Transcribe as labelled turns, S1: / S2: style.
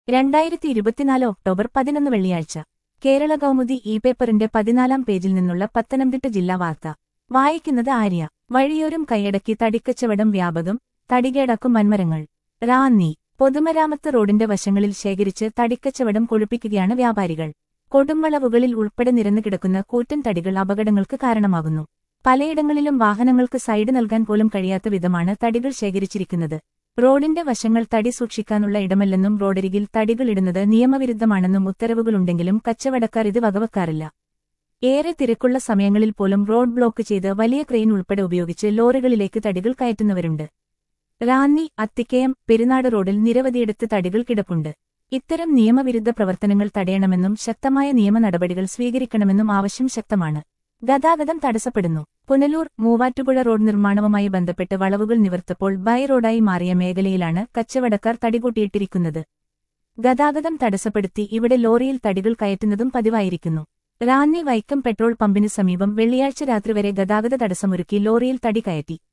S1: രണ്ടായിരത്തി ഇരുപത്തിനാല് ഒക്ടോബർ പതിനൊന്ന് വെള്ളിയാഴ്ച കേരള കൗമുദി ഇ പേപ്പറിന്റെ പതിനാലാം പേജിൽ നിന്നുള്ള പത്തനംതിട്ട ജില്ലാ വാർത്ത വായിക്കുന്നത് ആര്യ വഴിയോരം കൈയടക്കി തടിക്കച്ചവടം വ്യാപകം തടികേടക്കും വൻമരങ്ങൾ റാന്നി പൊതുമരാമത്ത് റോഡിന്റെ വശങ്ങളിൽ ശേഖരിച്ച് തടിക്കച്ചവടം കൊഴുപ്പിക്കുകയാണ് വ്യാപാരികൾ കൊടുംവളവുകളിൽ ഉൾപ്പെടെ നിരന്നു കിടക്കുന്ന കൂറ്റൻ തടികൾ അപകടങ്ങൾക്ക് കാരണമാകുന്നു പലയിടങ്ങളിലും വാഹനങ്ങൾക്ക് സൈഡ് നൽകാൻ പോലും കഴിയാത്ത വിധമാണ് തടികൾ ശേഖരിച്ചിരിക്കുന്നത് റോഡിന്റെ വശങ്ങൾ തടി സൂക്ഷിക്കാനുള്ള ഇടമല്ലെന്നും റോഡരികിൽ തടികൾ ഇടുന്നത് നിയമവിരുദ്ധമാണെന്നും ഉത്തരവുകളുണ്ടെങ്കിലും കച്ചവടക്കാർ ഇത് വകവെക്കാറില്ല ഏറെ തിരക്കുള്ള സമയങ്ങളിൽ പോലും റോഡ് ബ്ലോക്ക് ചെയ്ത് വലിയ ക്രെയിൻ ഉൾപ്പെടെ ഉപയോഗിച്ച് ലോറികളിലേക്ക് തടികൾ കയറ്റുന്നവരുണ്ട് റാന്നി അത്തിക്കയം പെരുന്നാട് റോഡിൽ നിരവധിയിടത്ത് തടികൾ കിടപ്പുണ്ട് ഇത്തരം നിയമവിരുദ്ധ പ്രവർത്തനങ്ങൾ തടയണമെന്നും ശക്തമായ നിയമ നടപടികൾ സ്വീകരിക്കണമെന്നും ആവശ്യം ശക്തമാണ് ഗതാഗതം തടസ്സപ്പെടുന്നു പുനലൂർ മൂവാറ്റുപുഴ റോഡ് നിർമ്മാണവുമായി ബന്ധപ്പെട്ട് വളവുകൾ നിവർത്തപ്പോൾ ബൈ റോഡായി മാറിയ മേഖലയിലാണ് കച്ചവടക്കാർ തടികൂട്ടിയിട്ടിരിക്കുന്നത് ഗതാഗതം തടസ്സപ്പെടുത്തി ഇവിടെ ലോറിയിൽ തടികൾ കയറ്റുന്നതും പതിവായിരിക്കുന്നു റാന്നി വൈക്കം പെട്രോൾ പമ്പിന് സമീപം വെള്ളിയാഴ്ച രാത്രി വരെ ഗതാഗത തടസ്സമൊരുക്കി ലോറിയിൽ തടി കയറ്റി